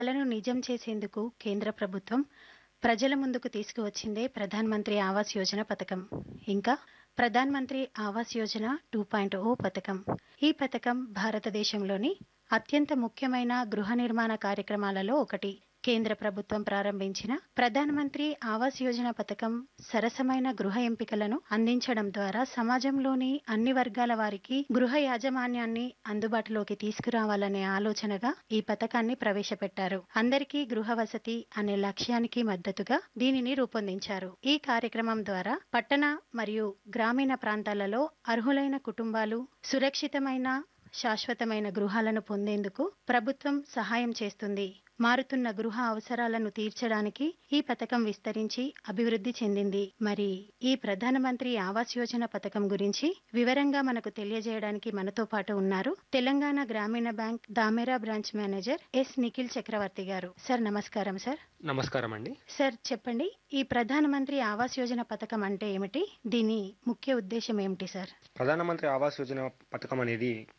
కలను నిజం చేసేందుకు కేంద్ర ప్రభుత్వం ప్రజల ముందుకు తీసుకువచ్చిందే ప్రధాన్ మంత్రి ఆవాస్ యోజన పథకం ఇంకా Pradhan Mantri Awas Yojana two point O పథకం ఈ పథకం భారతదేశంలోని అత్యంత ముఖ్యమైన గృహ నిర్మాణ కార్యక్రమాలలో ఒకటి కేంద్ర ప్రభుత్వం ప్రారంభించిన ప్రధాన మంత్రి ఆవాస్ యోజన పథకం సరసమైన గృహ ఎంపికలను అందించడం ద్వారా సమాజంలోని అన్ని వర్గాల వారికి గృహ యాజమాన్యాన్ని అందుబాటులోకి తీసుకురావాలనే ఆలోచనగా ఈ పథకాన్ని ప్రవేశపెట్టారు అందరికీ గృహ వసతి అనే లక్ష్యానికి మద్దతుగా దీనిని రూపొందించారు ఈ కార్యక్రమం ద్వారా పట్టణ మరియు గ్రామీణ ప్రాంతాలలో అర్హులైన కుటుంబాలు సురక్షితమైన శాశ్వతమైన గృహాలను పొందేందుకు ప్రభుత్వం సహాయం చేస్తుంది మారుతున్న గృహ అవసరాలను తీర్చడానికి ఈ పథకం విస్తరించి అభివృద్ధి చెందింది మరి ఈ ప్రధానమంత్రి ఆవాస్ యోజన పథకం గురించి వివరంగా మనకు తెలియజేయడానికి మనతో పాటు ఉన్నారు Telangana Grameena bank Damera branch manager S Nikhil Chakravarthy garu sir నమస్కారం సార్ నమస్కారం అండి సార్ చెప్పండి ఈ ప్రధానమంత్రి ఆవాస్ యోజన పథకం అంటే ఏమిటి దీని ముఖ్య ఉద్దేశం ఏమిటి సార్ ప్రధానమంత్రి ఆవాస్ యోజన పథకం అనేది